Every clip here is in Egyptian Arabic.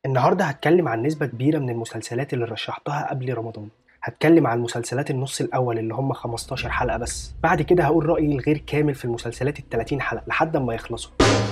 النهارده هتكلم عن نسبة كبيرة من المسلسلات اللي رشحتها قبل رمضان هتكلم عن مسلسلات النص الأول اللي هم 15 حلقة بس بعد كده هقول رأيي الغير كامل في المسلسلات ال 30 حلقة لحد ما يخلصوا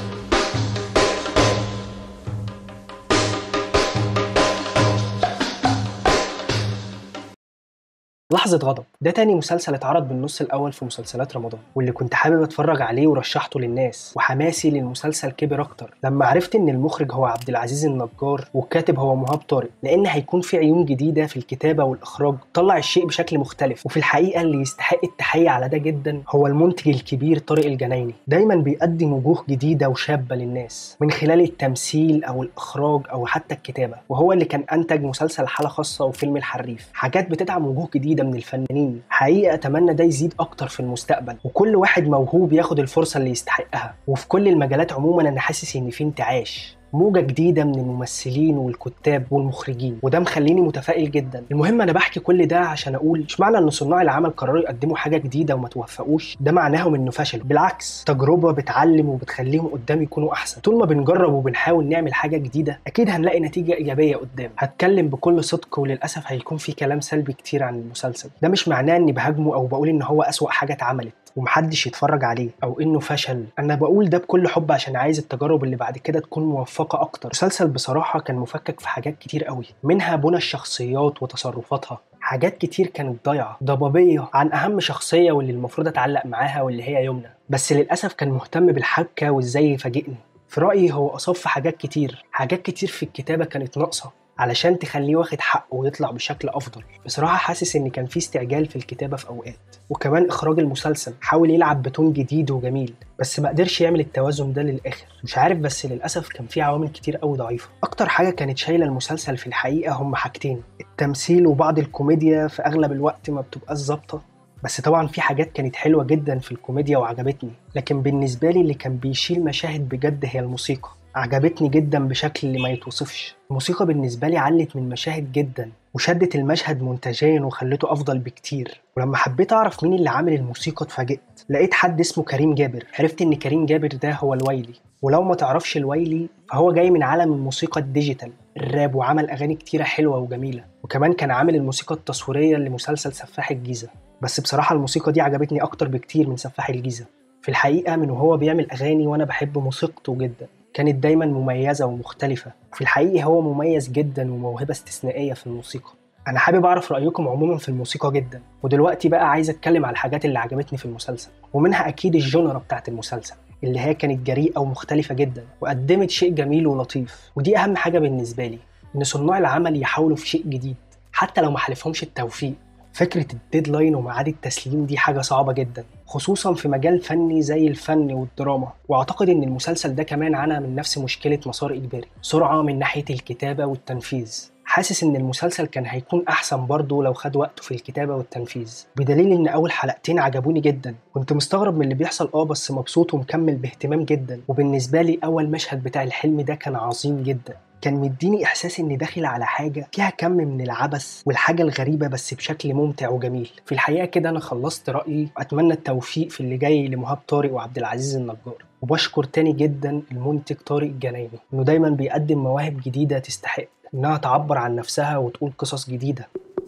لحظة غضب ده تاني مسلسل اتعرض بالنص الأول في مسلسلات رمضان واللي كنت حابب اتفرج عليه ورشحته للناس وحماسي للمسلسل كبر أكتر لما عرفت إن المخرج هو عبد العزيز النجار والكاتب هو مهاب طارق لأن هيكون في عيون جديدة في الكتابة والإخراج طلع الشيء بشكل مختلف وفي الحقيقة اللي يستحق التحية على ده جدا هو المنتج الكبير طارق الجنايني دايما بيقدم وجوه جديدة وشابة للناس من خلال التمثيل أو الإخراج أو حتى الكتابة وهو اللي كان أنتج مسلسل حالة خاصة وفيلم الحريف حاجات بتدعم وجوه جديدة من الفنانين حقيقة أتمنى ده يزيد أكتر في المستقبل وكل واحد موهوب ياخد الفرصة اللي يستحقها وفي كل المجالات عموما أنا حاسس إن في انتعاش موجة جديدة من الممثلين والكتاب والمخرجين وده مخليني متفائل جدا المهم انا بحكي كل ده عشان اقول مش معنى ان صناع العمل قرروا يقدموا حاجة جديدة وما توفقوش ده معناهم انه فشل بالعكس تجربة بتعلم وبتخليهم قدام يكونوا احسن طول ما بنجرب وبنحاول نعمل حاجة جديدة اكيد هنلاقي نتيجة ايجابية قدام هتكلم بكل صدق وللاسف هيكون في كلام سلبي كتير عن المسلسل ده مش معناه اني بهاجمه او بقول ان هو اسوأ حاجة اتعملت ومحدش يتفرج عليه او انه فشل انا بقول ده بكل حب عشان عايز التجارب اللي بعد كده تكون موفقه اكتر مسلسل بصراحه كان مفكك في حاجات كتير قوي منها بنى الشخصيات وتصرفاتها حاجات كتير كانت ضايعه ضبابيه عن اهم شخصيه واللي المفروض اتعلق معاها واللي هي يمنى بس للاسف كان مهتم بالحبكه وازاي يفاجئني في رايي هو اصاب في حاجات كتير حاجات كتير في الكتابه كانت ناقصه علشان تخليه واخد حقه ويطلع بشكل افضل بصراحه حاسس ان كان في استعجال في الكتابه في اوقات وكمان اخراج المسلسل حاول يلعب بتون جديد وجميل بس ما قدرش يعمل التوازن ده للاخر مش عارف بس للاسف كان في عوامل كتير قوي ضعيفه اكتر حاجه كانت شايله المسلسل في الحقيقه هم حاجتين التمثيل وبعض الكوميديا في اغلب الوقت ما بتبقاش ظابطه بس طبعا في حاجات كانت حلوه جدا في الكوميديا وعجبتني لكن بالنسبه لي اللي كان بيشيل مشاهد بجد هي الموسيقى عجبتني جدا بشكل ما يتوصفش الموسيقى بالنسبة لي علت من مشاهد جدا وشدت المشهد منتجيا وخلته أفضل بكتير ولما حبيت أعرف مين اللي عامل الموسيقى اتفاجئت لقيت حد اسمه كريم جابر عرفت إن كريم جابر ده هو الويلي ولو ما تعرفش الويلي فهو جاي من عالم الموسيقى الديجيتال الراب وعمل أغاني كتيرة حلوة وجميلة وكمان كان عامل الموسيقى التصويرية لمسلسل سفاح الجيزة بس بصراحة الموسيقى دي عجبتني أكتر بكتير من سفاح الجيزة في الحقيقة من وهو بيعمل أغاني وأنا بحب موسيقته جدا كانت دايما مميزة ومختلفة في الحقيقة هو مميز جدا وموهبة استثنائية في الموسيقى أنا حابب أعرف رأيكم عموما في الموسيقى جدا ودلوقتي بقى عايز أتكلم على الحاجات اللي عجبتني في المسلسل ومنها أكيد الجونرا بتاعت المسلسل اللي هي كانت جريئة ومختلفة جدا وقدمت شيء جميل ولطيف ودي أهم حاجة بالنسبة لي إن صناع العمل يحاولوا في شيء جديد حتى لو ما حلفهمش التوفيق فكرة الديدلاين وميعاد التسليم دي حاجة صعبة جدا خصوصا في مجال فني زي الفن والدراما واعتقد ان المسلسل ده كمان عانى من نفس مشكلة مسار اجباري سرعة من ناحية الكتابة والتنفيذ حاسس ان المسلسل كان هيكون احسن برضه لو خد وقته في الكتابه والتنفيذ بدليل ان اول حلقتين عجبوني جدا كنت مستغرب من اللي بيحصل اه بس مبسوط ومكمل باهتمام جدا وبالنسبه لي اول مشهد بتاع الحلم ده كان عظيم جدا كان مديني احساس اني داخل على حاجه فيها كم من العبث والحاجه الغريبه بس بشكل ممتع وجميل في الحقيقه كده انا خلصت رايي واتمنى التوفيق في اللي جاي لمهاب طارق وعبد العزيز النجار وبشكر تاني جدا المنتج طارق الجنايني انه دايما بيقدم مواهب جديده تستحق انها تعبر عن نفسها وتقول قصص جديده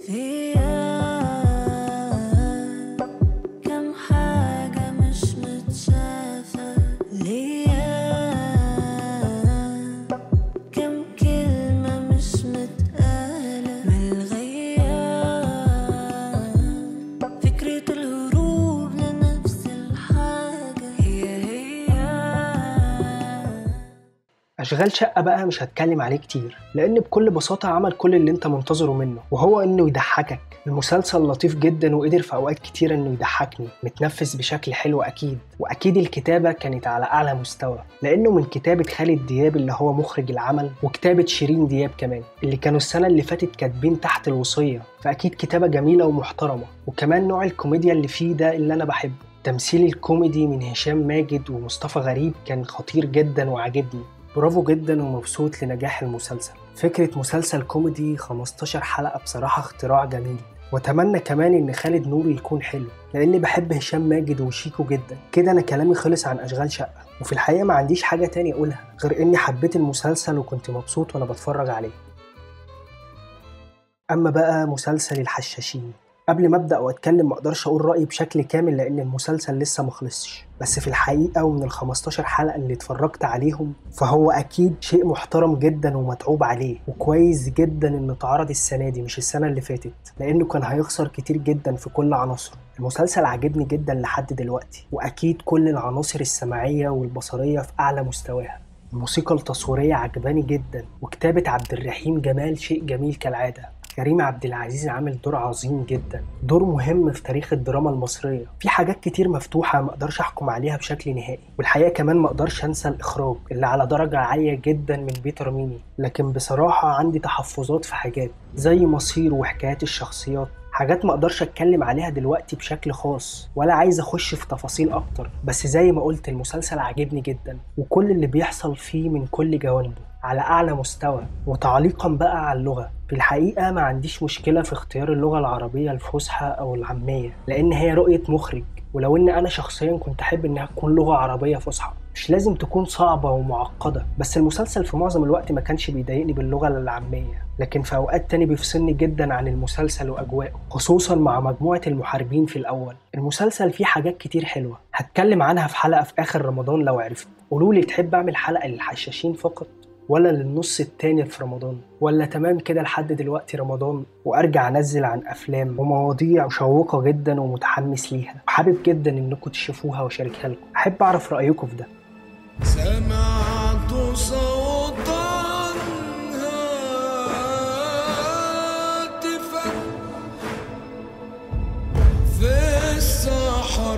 كم حاجة مش متشافة ليا كم كلمة مش متقالة ملغية فكرة الهروب لنفس الحاجة هي هي اشغال شقه بقى مش هتكلم عليه كتير لان بكل بساطه عمل كل اللي انت منتظره منه وهو انه يضحكك المسلسل لطيف جدا وقدر في اوقات كتيره انه يضحكني متنفس بشكل حلو اكيد واكيد الكتابه كانت على اعلى مستوى لانه من كتابه خالد دياب اللي هو مخرج العمل وكتابه شيرين دياب كمان اللي كانوا السنه اللي فاتت كاتبين تحت الوصيه فاكيد كتابه جميله ومحترمه وكمان نوع الكوميديا اللي فيه ده اللي انا بحبه التمثيل الكوميدي من هشام ماجد ومصطفى غريب كان خطير جدا وعجبني برافو جدا ومبسوط لنجاح المسلسل فكرة مسلسل كوميدي 15 حلقة بصراحة اختراع جميل واتمنى كمان ان خالد نوري يكون حلو لاني بحب هشام ماجد وشيكو جدا كده انا كلامي خلص عن اشغال شقه وفي الحقيقه ما عنديش حاجه تاني اقولها غير اني حبيت المسلسل وكنت مبسوط وانا بتفرج عليه اما بقى مسلسل الحشاشين قبل ما ابدا واتكلم ما اقدرش اقول رايي بشكل كامل لان المسلسل لسه مخلصش بس في الحقيقه ومن ال 15 حلقه اللي اتفرجت عليهم فهو اكيد شيء محترم جدا ومتعوب عليه وكويس جدا انه اتعرض السنه دي مش السنه اللي فاتت لانه كان هيخسر كتير جدا في كل عناصره المسلسل عجبني جدا لحد دلوقتي واكيد كل العناصر السمعيه والبصريه في اعلى مستواها الموسيقى التصويريه عجباني جدا وكتابه عبد الرحيم جمال شيء جميل كالعاده كريم عبد العزيز عامل دور عظيم جدا دور مهم في تاريخ الدراما المصريه في حاجات كتير مفتوحه ما اقدرش احكم عليها بشكل نهائي والحقيقه كمان ما اقدرش انسى الاخراج اللي على درجه عاليه جدا من بيتر ميمي لكن بصراحه عندي تحفظات في حاجات زي مصير وحكايات الشخصيات حاجات ما اقدرش اتكلم عليها دلوقتي بشكل خاص ولا عايز اخش في تفاصيل اكتر بس زي ما قلت المسلسل عاجبني جدا وكل اللي بيحصل فيه من كل جوانبه على اعلى مستوى وتعليقا بقى على اللغه في الحقيقه ما عنديش مشكله في اختيار اللغه العربيه الفصحى او العاميه لان هي رؤيه مخرج ولو ان انا شخصيا كنت احب انها تكون لغه عربيه فصحى مش لازم تكون صعبه ومعقده بس المسلسل في معظم الوقت ما كانش بيضايقني باللغه العاميه لكن في اوقات تاني بيفصلني جدا عن المسلسل واجواءه خصوصا مع مجموعه المحاربين في الاول المسلسل فيه حاجات كتير حلوه هتكلم عنها في حلقه في اخر رمضان لو عرفت قولوا لي تحب اعمل حلقه للحشاشين فقط ولا للنص التاني في رمضان ولا تمام كده لحد دلوقتي رمضان وارجع انزل عن افلام ومواضيع مشوقه جدا ومتحمس ليها وحابب جدا انكم تشوفوها واشاركها لكم احب اعرف رايكم في ده سمعت صوتا هاتفا في السحر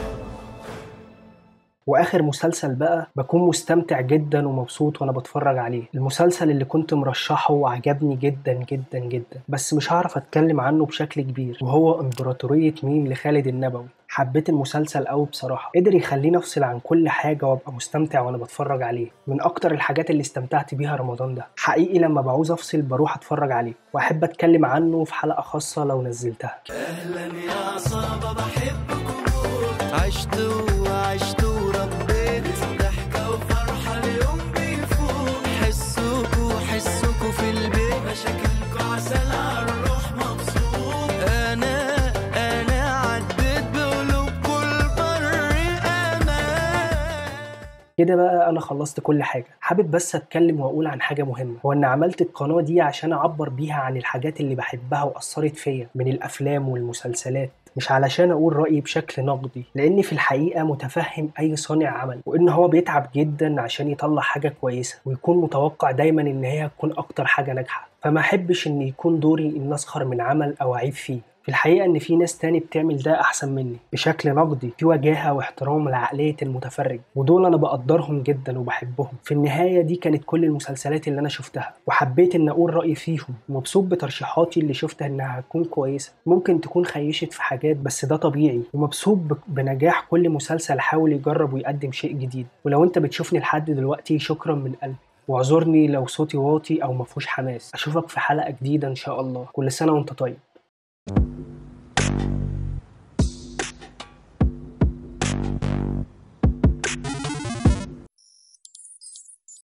واخر مسلسل بقى بكون مستمتع جدا ومبسوط وانا بتفرج عليه المسلسل اللي كنت مرشحه وعجبني جدا جدا جدا بس مش هعرف اتكلم عنه بشكل كبير وهو امبراطورية ميم لخالد النبوي حبيت المسلسل قوي بصراحة قدر يخليني افصل عن كل حاجة وابقى مستمتع وانا بتفرج عليه من اكتر الحاجات اللي استمتعت بيها رمضان ده حقيقي لما بعوز افصل بروح اتفرج عليه واحب اتكلم عنه في حلقة خاصة لو نزلتها اهلا يا عصابة بحبكم عشت وعشت وربيت ضحكة وفرحة اليوم بيفوت حسوكوا حسوكوا في البيت مشاكلكوا عسل عالروح مبسوط انا انا عديت بقلوبكوا البر امان كده بقى انا خلصت كل حاجه حابب بس اتكلم واقول عن حاجه مهمه هو ان عملت القناه دي عشان اعبر بيها عن الحاجات اللي بحبها واثرت فيا من الافلام والمسلسلات مش علشان اقول رايي بشكل نقدي لاني في الحقيقه متفهم اي صانع عمل وان هو بيتعب جدا عشان يطلع حاجه كويسه ويكون متوقع دايما ان هي تكون اكتر حاجه ناجحه فما احبش ان يكون دوري ان اسخر من عمل او اعيب فيه في الحقيقة إن في ناس تاني بتعمل ده أحسن مني بشكل نقدي في وجاهة واحترام لعقلية المتفرج ودول أنا بقدرهم جدا وبحبهم في النهاية دي كانت كل المسلسلات اللي أنا شفتها وحبيت إن أقول رأيي فيهم ومبسوط بترشيحاتي اللي شفتها إنها هتكون كويسة ممكن تكون خيشت في حاجات بس ده طبيعي ومبسوط ب- بنجاح كل مسلسل حاول يجرب ويقدم شيء جديد ولو أنت بتشوفني لحد دلوقتي شكرا من قلبي واعذرني لو صوتي واطي أو مفهوش حماس أشوفك في حلقة جديدة إن شاء الله كل سنة وأنت طيب